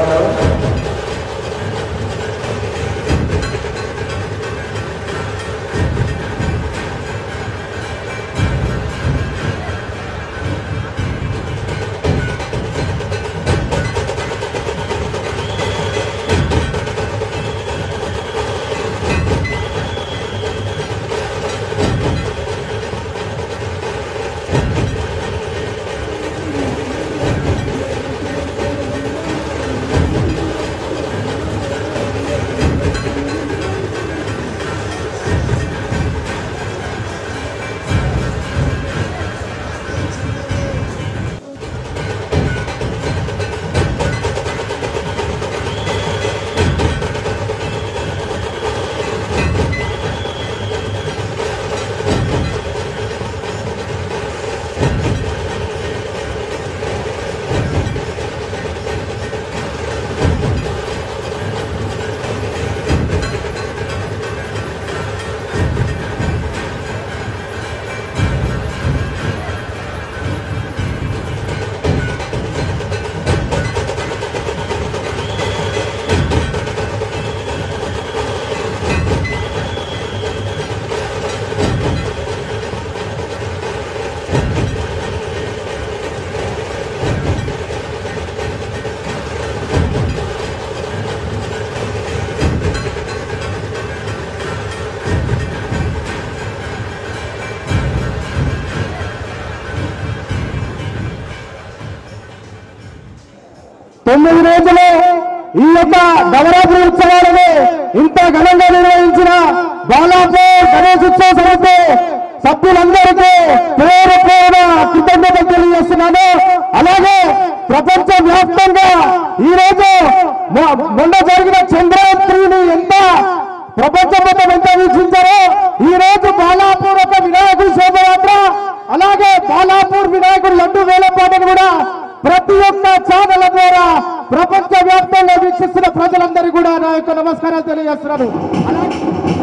తొమ్మిది రోజులు ఈ యొక్క నవరాత్రి ఉత్సవాలను ఇంత ఘనంగా నిర్వహించిన బాలాపూర్ గణేశోత్సవ సమితి సభ్యులందరికీ పేరు పేరు కృతజ్ఞతలు తెలియజేస్తున్నాను అలాగే ప్రపంచ వ్యాప్తంగా ఈ రోజు మొ- మొన్న జరిగిన చంద్రయాన్ త్రీని ఎంత ప్రపంచం మొత్తం ఎంత వీక్షించారో ఈ రోజు బాలాపూర్ ఒక వినాయకుడి శోభయాత్ర అలాగే బాలాపూర్ వినాయకుడు లడ్డు వేలపాటను కూడా ప్రతి ఒక్క ఛానల్ ద్వారా ప్రపంచ వ్యాప్తంగా వీక్షిస్తున్న ప్రజలందరికీ కూడా నా యొక్క నమస్కారాలు తెలియజేస్తున్నాను అలాగే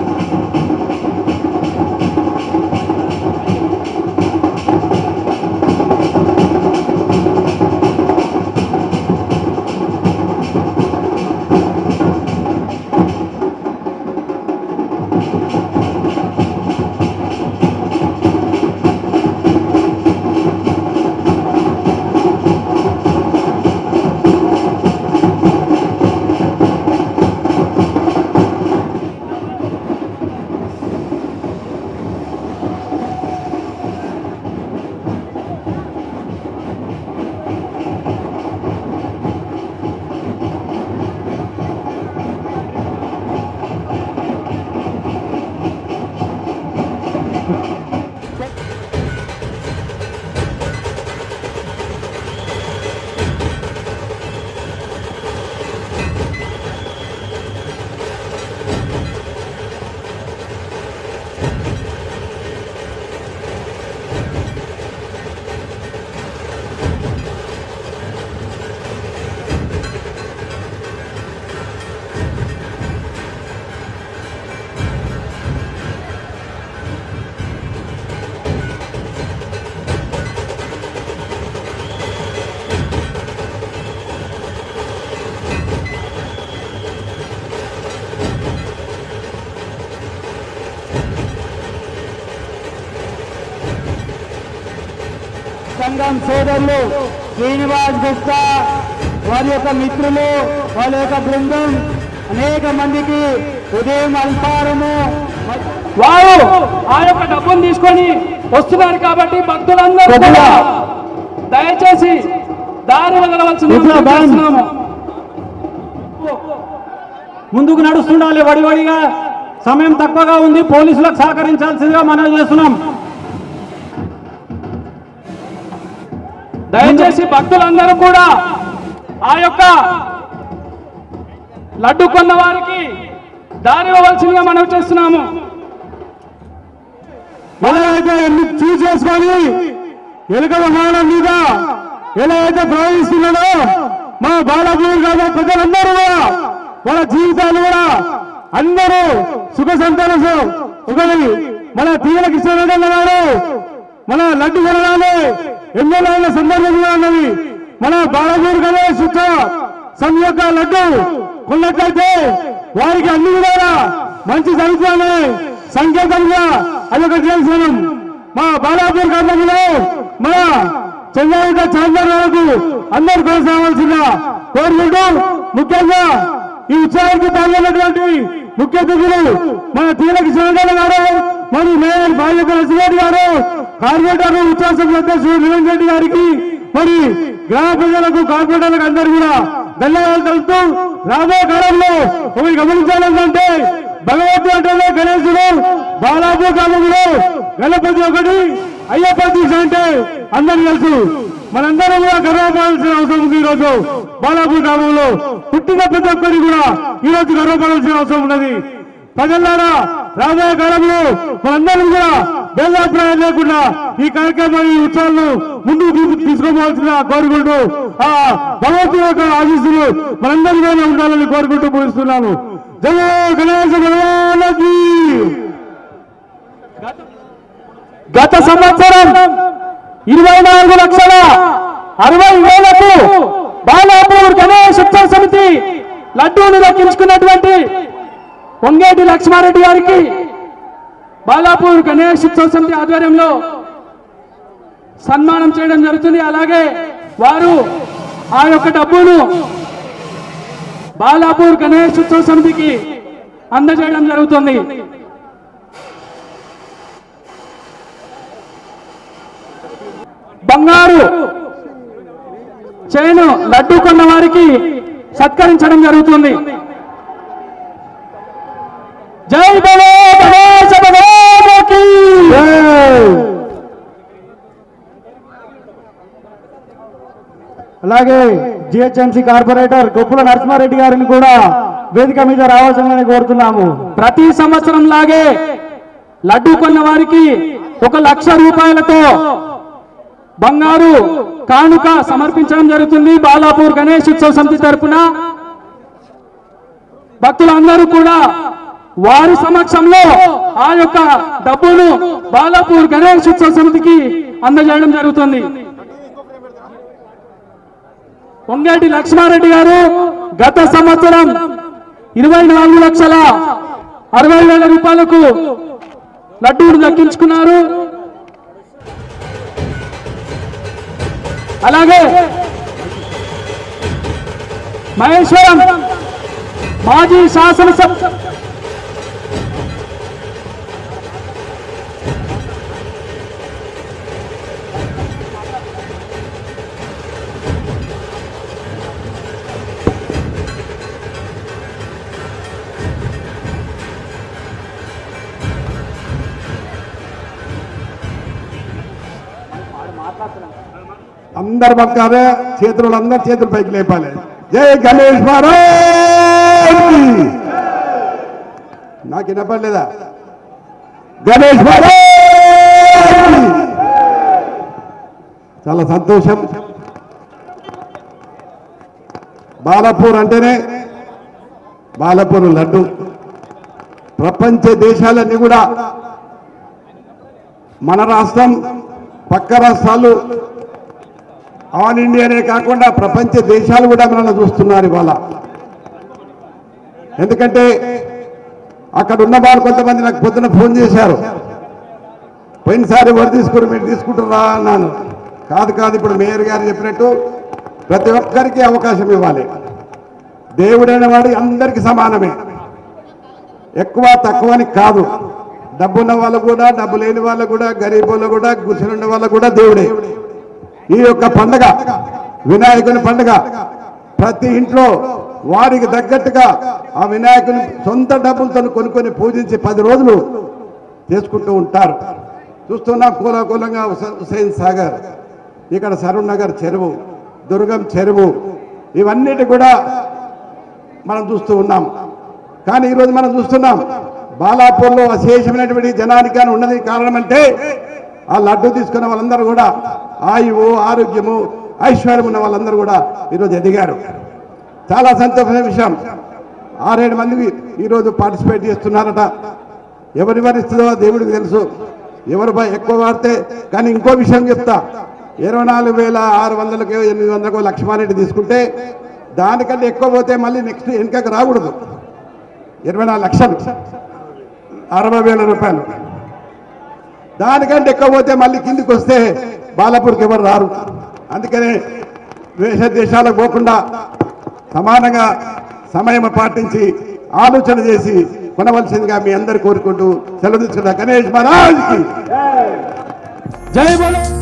సంఘం సోదరులు శ్రీనివాస్ గుప్తా వారి యొక్క మిత్రులు వాళ్ళ యొక్క బృందం అనేక మందికి ఉదయం అల్పారము వారు ఆ యొక్క డబ్బును తీసుకొని వస్తున్నారు కాబట్టి భక్తులందరూ కొద్దిగా. కూడా దయచేసి దారి వదలవలసింది ఇట్లా బ్యాన్. చేస్తున్నాము ముందుకు నడుస్తుండాలి వడివడిగా సమయం తక్కువగా ఉంది పోలీసులకు సహకరించాల్సిందిగా మనం చేస్తున్నాం దయచేసి భక్తులందరూ కూడా ఆ యొక్క లడ్డు కొన్న వారికి దారి ఇవ్వవలసిందిగా మనం చేస్తున్నాము ఎలా అయితే ఎన్ని చూసేసుకొని ఎలుక విమానం మీద ఎలా అయితే ప్రవహిస్తున్నాడో మా బాలపూర్ గ్రామ ప్రజలందరూ కూడా వాళ్ళ జీవితాలు కూడా అందరూ సుఖ సంతోషం ఒకటి మన తీగల కిషోరెడ్డి గారు మన లడ్డు కొనగానే ఎమ్మెల్యే అయిన సందర్భం కూడా ఉన్నది మన బాలపూర్ గణేష్ ఉత్సవ సమ్ యొక్క లడ్డు కొన్నట్లయితే వారికి అన్ని విధాలా మంచి జరుగుతుందనే సంకేతంగా అదొక నిదర్శనం మా బాలాపూర్ గ్రామంలో మన చంద్రబాబు చంద్రబాబుకు అందరూ కొనసాగాల్సిన కోరుకుంటూ ముఖ్యంగా ఈ ఉత్సవానికి పాల్గొన్నటువంటి ముఖ్య అతిథులు మన తీరక శివగల గారు మరియు మేయర్ బాధ్యత నరసింహరెడ్డి గారు కార్పొరేటర్ ఉత్సవ సమితి అధ్యక్షుడు నిరంజన్ రెడ్డి గారికి మరి గ్రామ ప్రజలకు కార్పొరేటర్లకు అందరూ కూడా ధన్యవాదాలు తెలుపుతూ రాబోయే కాలంలో ఒకటి గమనించాలంటే భగవంతుడు అంటే గణేశుడు బాలాపూర్ గ్రామంలో గణపతి ఒకటి అయ్యప్ప దీక్ష అంటే అందరికీ తెలుసు మనందరం కూడా గర్వపడాల్సిన అవసరం ఉంది ఈ రోజు బాలాపూర్ గ్రామంలో పుట్టిన ప్రతి ఒక్కరికి కూడా ఈ రోజు గర్వపడాల్సిన అవసరం ఉన్నది ప్రజలారా రాబోయే కాలంలో మనందరం కూడా భేదాభిప్రాయం లేకుండా ఈ కార్యక్రమాన్ని ఈ ఉత్సవాలను ముందుకు తీ- తీసుకోవాల్సిన కోరుకుంటూ ఆ భగవంతుడి యొక్క ఆశీస్సులు మనందరికీ ఉండాలని కోరుకుంటూ ముగిస్తున్నాను జయ గణేశ భగవానకి గత సంవత్సరం ఇరవై నాలుగు లక్షల అరవై వేలకు బాలాపూర్ గణేష్ ఉత్సవ సమితి లడ్డూని దక్కించుకున్నటువంటి పొంగేటి లక్ష్మారెడ్డి గారికి బాలాపూర్ గణేష్ ఉత్సవ సమితి ఆధ్వర్యంలో సన్మానం చేయడం జరుగుతుంది అలాగే వారు ఆ యొక్క డబ్బును బాలాపూర్ గణేష్ ఉత్సవ సమితికి అందజేయడం జరుగుతుంది బంగారు చైను లడ్డు కొన్న వారికి సత్కరించడం జరుగుతుంది జై బలో గణేశ భగవానుకి అలాగే జిహెచ్ఎంసీ కార్పొరేటర్ గొప్పల నరసింహారెడ్డి గారిని కూడా వేదిక మీద రావాల్సిందని కోరుతున్నాము ప్రతి సంవత్సరం లాగే లడ్డు కొన్న వారికి ఒక లక్ష రూపాయలతో బంగారు కానుక సమర్పించడం జరుగుతుంది బాలాపూర్ గణేష్ ఉత్సవ సమితి తరపున భక్తులందరూ కూడా వారి సమక్షంలో ఆ యొక్క డబ్బును బాలాపూర్ గణేష్ ఉత్సవ సమితికి అందజేయడం జరుగుతుంది పొంగేటి లక్ష్మారెడ్డి గారు గత సంవత్సరం ఇరవై నాలుగు లక్షల అరవై వేల రూపాయలకు లడ్డూను దక్కించుకున్నారు అలాగే మహేశ్వరం మాజీ శాసనసభ అందరు పక్కారే చేతులు అందరు చేతులు పైకి లేపాలి జై గణేష్ మహారాజ్ నాకు వినపడలేదా గణేష్ మహారాజ్ చాలా సంతోషం బాలపూర్ అంటేనే బాలపూర్ లడ్డు ప్రపంచ దేశాలన్నీ కూడా మన రాష్ట్రం పక్క రాష్ట్రాలు ఆల్ ఇండియానే కాకుండా ప్రపంచ దేశాలు కూడా మనల్ని చూస్తున్నారు ఇవాళ ఎందుకంటే అక్కడ ఉన్న వాళ్ళు కొంతమంది నాకు పొద్దున ఫోన్ చేశారు పోయినసారి ఎవరు తీసుకుని మీరు తీసుకుంటారా అన్నాను కాదు కాదు ఇప్పుడు మేయర్ గారు చెప్పినట్టు ప్రతి ఒక్కరికి అవకాశం ఇవ్వాలి దేవుడైన వాడు అందరికీ సమానమే ఎక్కువ తక్కువని కాదు డబ్బున్న వాళ్ళు కూడా డబ్బు లేని వాళ్ళు కూడా గరీబ్ వాళ్ళు కూడా గుర్చున్న వాళ్ళు కూడా దేవుడే ఈ యొక్క పండగ వినాయకుని పండగ ప్రతి ఇంట్లో వారికి తగ్గట్టుగా ఆ వినాయకుని సొంత డబ్బులతో కొనుక్కొని పూజించి పది రోజులు చేసుకుంటూ ఉంటారు చూస్తున్నాం కూలకూలంగా హుస- హుసేన్ సాగర్ ఇక్కడ సరూర్ నగర్ చెరువు దుర్గం చెరువు ఇవన్నిటి కూడా మనం చూస్తూ ఉన్నాం కానీ ఈరోజు మనం చూస్తున్నాం బాలాపూర్లో అశేషమైనటువంటి జనానికి కానీ ఉన్నది కారణం అంటే ఆ లడ్డు తీసుకున్న వాళ్ళందరూ కూడా ఆయువు ఆరోగ్యము ఐశ్వర్యం ఉన్న వాళ్ళందరూ కూడా ఈరోజు ఎదిగారు చాలా సంతోషమైన విషయం ఆరేడు మంది ఈరోజు పార్టిసిపేట్ చేస్తున్నారట ఎవరి వరిస్తుందో దేవుడికి తెలుసు ఎవరు బా- ఎక్కువ వాడితే కానీ ఇంకో విషయం చెప్తా ఇరవై నాలుగు వేల ఆరు వందలకి ఎనిమిది వందలకు లక్ష్మారెడ్డి తీసుకుంటే దానికంటే ఎక్కువ పోతే మళ్ళీ నెక్స్ట్ వెనుకకు రాకూడదు ఇరవై నాలుగు లక్షలు అరవై వేల రూపాయలు దానికంటే ఎక్కువ పోతే మళ్ళీ కిందికి వస్తే బాలాపూర్కి ఎవరు రారు అందుకనే దేశ దేశాలకు పోకుండా సమానంగా సమయం పాటించి ఆలోచన చేసి కొనవలసిందిగా మీ అందరు కోరుకుంటూ సెలవు తీసుకున్న గణేష్ మహారాజ్కి జై బోలో